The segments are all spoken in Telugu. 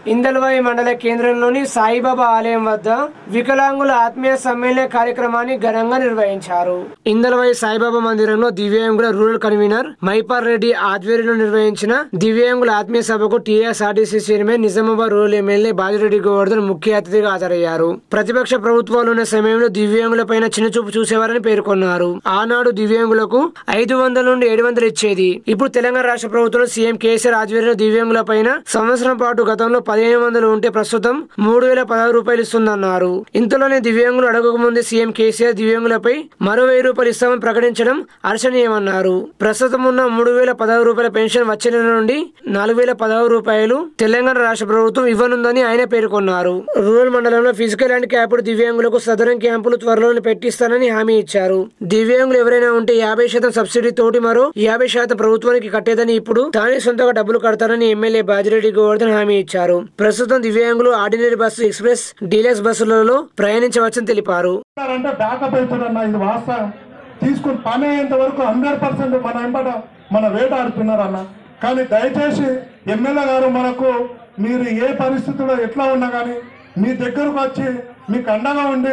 ఇందల్వాయి మండల కేంద్రంలోని సాయిబాబా ఆలయం వద్ద వికలాంగుల ఆత్మీయ సమ్మేళన కార్యక్రమాన్ని ఘనంగా నిర్వహించారు ఇందల్వాయి సాయిబాబా మందిరంలో దివ్యాంగుల రూరల్ కన్వీనర్ మైపాల్ రెడ్డి ఆధ్వర్యంలో నిర్వహించిన దివ్యాంగుల ఆత్మీయ సభకు TSRTC chairman Nizamabad rural MLA Bajireddy Govardhan ముఖ్య అతిథిగా హాజరయ్యారు ప్రతిపక్ష ప్రభుత్వాలు ఉన్న సమయంలో దివ్యాంగులపైన చిన్నచూపు చూసేవారని పేర్కొన్నారు ఆనాడు దివ్యాంగులకు ఐదు వందల నుండి ఏడు వందలు ఇచ్చేది ఇప్పుడు తెలంగాణ రాష్ట్ర ప్రభుత్వంలో సీఎం కేసీఆర్ ఆధ్వర్యంలో దివ్యాంగుల పైన సంవత్సరం పాటు గతంలో పదిహేను వందలు ఉంటే ప్రస్తుతం మూడు వేల పదహారు రూపాయలు ఇస్తుందన్నారు ఇంతలోనే దివ్యాంగులు అడగక ముందే సీఎం కేసీఆర్ దివ్యాంగులపై మరో వెయ్యి రూపాయలు ఇస్తామని ప్రకటించడం హర్షణీయమన్నారు ప్రస్తుతం ఉన్న మూడు వేల పదహారు రూపాయల పెన్షన్ వచ్చే నెల నుండి నాలుగు వేల పదహారు రూపాయలు తెలంగాణ రాష్ట్ర ప్రభుత్వం ఇవ్వనుందని ఆయన పేర్కొన్నారు రూరల్ మండలంలో ఫిజికల్ అండ్ క్యాప్డ్ దివ్యాంగులకు సదరం క్యాంపులు త్వరలోనే పెట్టిస్తానని హామీ ఇచ్చారు దివ్యాంగులు ఎవరైనా ఉంటే యాభై శాతం సబ్సిడీ తోటి మరో యాభై శాతం ప్రభుత్వానికి కట్టేదని ఇప్పుడు తానే సొంతగా డబ్బులు కడతారని ఎమ్మెల్యే బాజిరెడ్డి గోవర్ధన్ హామీ ఇచ్చారు ప్రస్తుతం దివ్యాంగులు ఆర్డినరీ బస్సు ఎక్స్ప్రెస్ డీలక్స్ బస్సులలో ప్రయాణించవచ్చని తెలిపారు అంటే బ్యాకప్ అవుతుందన్న ఇది వాస్తవం తీసుకుని పని అయ్యేంత వరకు హండ్రెడ్ పర్సెంట్ మన వెంబడ మన వేటాడుతున్నారన్న కానీ దయచేసి ఎమ్మెల్యే గారు మనకు మీరు ఏ పరిస్థితిలో ఎట్లా ఉన్నా కానీ మీ దగ్గరకు వచ్చి మీకు అండగా ఉండి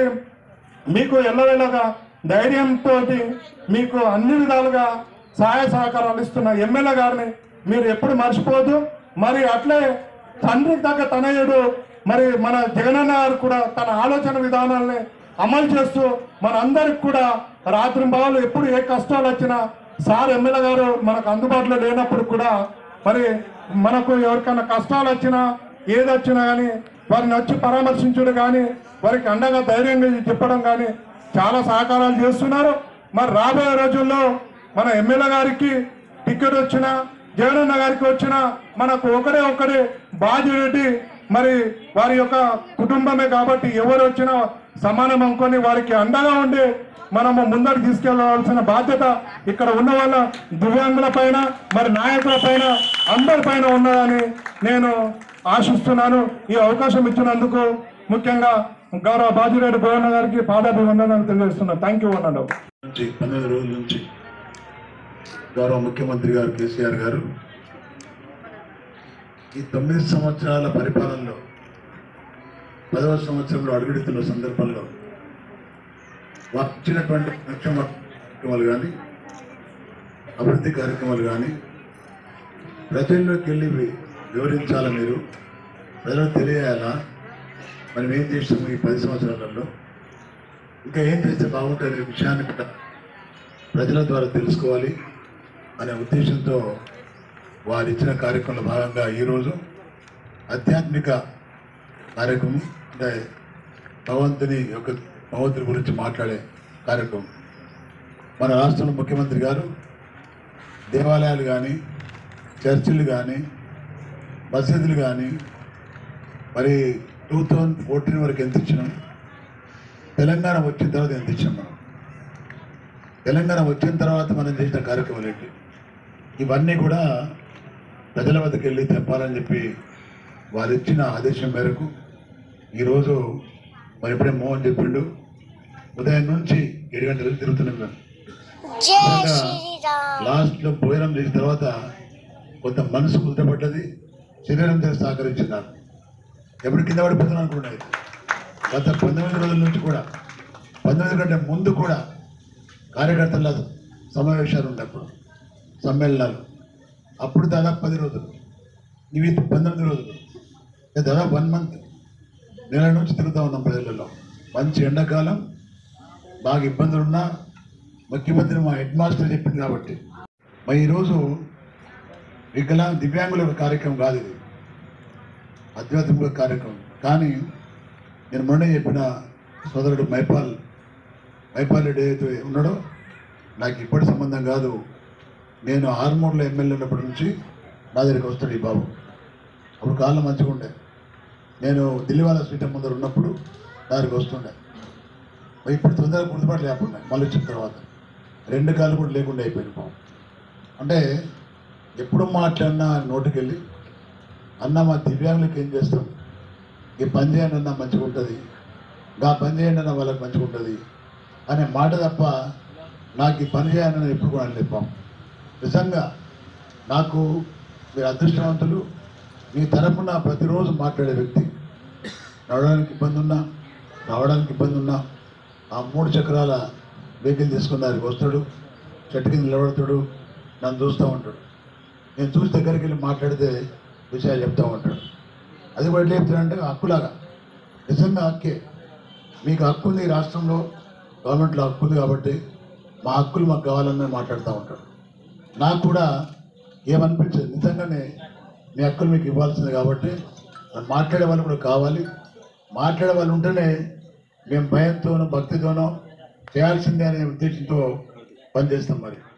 మీకు ఎల్లవేళగా ధైర్యంతో మీకు అన్ని విధాలుగా సహాయ సహకారాలు ఇస్తున్న ఎమ్మెల్యే గారిని మీరు ఎప్పుడు మర్చిపోదు మరి అట్లే తండ్రికి తగ్గ తనయుడు మరి మన జగనన్న గారు కూడా తన ఆలోచన విధానాల్ని అమలు చేస్తూ మనందరికి కూడా రాత్రి బావులు ఎప్పుడు ఏ కష్టాలు వచ్చినా సార్ ఎమ్మెల్యే గారు మనకు అందుబాటులో లేనప్పుడు కూడా మరి మనకు ఎవరికైనా కష్టాలు వచ్చినా ఏది వచ్చినా కానీ వారిని వచ్చి పరామర్శించడం కానీ వారికి అండగా ధైర్యంగా చెప్పడం కానీ చాలా సహకారాలు చేస్తున్నారు మరి రాబోయే రోజుల్లో మన ఎమ్మెల్యే గారికి టికెట్ వచ్చినా జగనన్న గారికి వచ్చినా మనకు ఒకడే ఒకడే బాధ్యుడి మరి వారి యొక్క కుటుంబమే కాబట్టి ఎవరు వచ్చినా సమానం అనుకొని వారికి అండగా ఉండి మనము ముందరికి తీసుకెళ్లవలసిన బాధ్యత ఇక్కడ ఉన్న వాళ్ళ దివ్యాంగుల పైన మరి నాయకుల పైన అందరి పైన ఉన్నదని నేను ఆశిస్తున్నాను ఈ అవకాశం ఇచ్చినందుకు ముఖ్యంగా గౌరవ బాజిరెడ్డి గోవన్న గారికి పాదాభివందనాలు తెలియజేస్తున్నాను థ్యాంక్ యూ అన్నాడు నుంచి పన్నెండు రోజుల నుంచి గౌరవ ముఖ్యమంత్రి గారు కేసీఆర్ గారు ఈ తొమ్మిది సంవత్సరాల పరిపాలనలో పదవ సంవత్సరంలో అడుగుడుతున్న సందర్భంలో వారు ఇచ్చినటువంటి సంక్షేమ కార్యక్రమాలు కానీ అభివృద్ధి కార్యక్రమాలు కానీ ప్రజల్లోకి వెళ్ళి వి- వివరించాలా మీరు ప్రజలకు తెలియాలా మనం ఏం చేస్తాము ఈ పది సంవత్సరాలలో ఇంకా ఏం చేస్తే బాగుంటుంది అనే విషయాన్ని కూడా ప్రజల ద్వారా తెలుసుకోవాలి అనే ఉద్దేశంతో వారు ఇచ్చిన కార్యక్రమంలో భాగంగా ఈరోజు ఆధ్యాత్మిక కార్యక్రమం అంటే భగవంతుని యొక్క భగవంతుని గురించి మాట్లాడే కార్యక్రమం మన రాష్ట్రంలో ముఖ్యమంత్రి గారు దేవాలయాలు కానీ చర్చిలు కానీ మసీదులు కానీ మరి టూ థౌజండ్ ఫోర్టీన్ వరకు ఎంత ఇచ్చినాం తెలంగాణ వచ్చిన తర్వాత ఎంత ఇచ్చాం మనం తెలంగాణ వచ్చిన తర్వాత మనం చేసిన కార్యక్రమాలు ఏంటి ఇవన్నీ కూడా ప్రజల వద్దకు వెళ్ళి తెప్పాలని చెప్పి వారు ఇచ్చిన ఆదేశం మేరకు ఈరోజు మరి ఇప్పుడే మోహన్ చెప్పిండు ఉదయం నుంచి ఏడు గంటలకు తిరుగుతున్నాం మేము లాస్ట్లో భోజనం చేసిన తర్వాత కొంత మనసు కుదుటపడ్డది శరీరం చేసి సహకరించింది నాకు ఎప్పుడు కింద పడిపోతున్నాను అనుకున్నాయి గత పంతొమ్మిది రోజుల నుంచి కూడా పంతొమ్మిది కంటే ముందు కూడా కార్యకర్తల సమావేశాలు ఉన్నప్పుడు సమ్మేళనాలు అప్పుడు దాదాపు పది రోజులు ఇవి పంతొమ్మిది రోజులు అంటే దాదాపు వన్ మంత్ నెల నుంచి తిరుగుతూ ఉన్నాం ప్రజలలో మంచి ఎండాకాలం బాగా ఇబ్బందులున్నా ముఖ్యమంత్రి మా హెడ్ మాస్టర్ చెప్పింది కాబట్టి మరి ఈరోజు వికలా దివ్యాంగుల యొక్క కార్యక్రమం కాదు ఇది ఆధ్యాత్మిక కార్యక్రమం కానీ నేను మొన్న చెప్పిన సోదరుడు మైపాల్ మైపాల్ రెడ్డి ఏదైతే ఉన్నాడో నాకు ఇప్పటి సంబంధం కాదు నేను ఆర్మూర్లో ఎమ్మెల్యే ఉన్నప్పటి నుంచి నా దగ్గరికి వస్తాడు ఈ బాబు అప్పుడు కాళ్ళు మంచిగా ఉండే నేను ఢిల్లీవాల స్వీట్ ముందర ఉన్నప్పుడు నా దగ్గరికి వస్తుండే మరి ఇప్పుడు తొందరగా గుర్తుబాటు లేకుండా మళ్ళీ వచ్చిన తర్వాత రెండు కాళ్ళు కూడా లేకుండా అయిపోయింది పాపం అంటే ఎప్పుడు మాట్లాడినా నోటికి వెళ్ళి అన్న మా దివ్యాంగులకు ఏం చేస్తాం ఈ పని చేయండి అన్న మంచిగా ఉంటుంది గా పని చేయండి అన్న వాళ్ళకి మంచిగా ఉంటుంది అనే మాట తప్ప నాకు ఈ పని చేయాలని నేను ఎప్పుడు కూడా అనలేదు పాపం నిజంగా నాకు మీరు అదృష్టవంతులు మీ తరపున ప్రతిరోజు మాట్లాడే వ్యక్తి నడవడానికి ఇబ్బంది ఉన్నా రావడానికి ఇబ్బంది ఉన్నా ఆ మూడు చక్రాల వెహికల్ తీసుకున్న దానికి వస్తాడు చెట్టు కింద నిలబడతాడు నన్ను చూస్తూ ఉంటాడు నేను చూసి దగ్గరికి వెళ్ళి మాట్లాడితే విషయాలు చెప్తూ ఉంటాడు అది కూడా ఎట్లా చెప్తాడంటే హక్కులాగా నిజంగా హక్కే మీకు హక్కు ఉంది ఈ రాష్ట్రంలో గవర్నమెంట్లో హక్కు ఉంది కాబట్టి మా హక్కులు మాకు కావాలని మాట్లాడుతూ ఉంటాడు నాకు కూడా ఏమనిపించదు నిజంగానే మీ హక్కులు మీకు ఇవ్వాల్సింది కాబట్టి మరి మాట్లాడే వాళ్ళు కూడా కావాలి మాట్లాడే వాళ్ళు ఉంటేనే మేము భయంతోనో భక్తితోనో చేయాల్సిందే అనే ఉద్దేశంతో పనిచేస్తాం మరి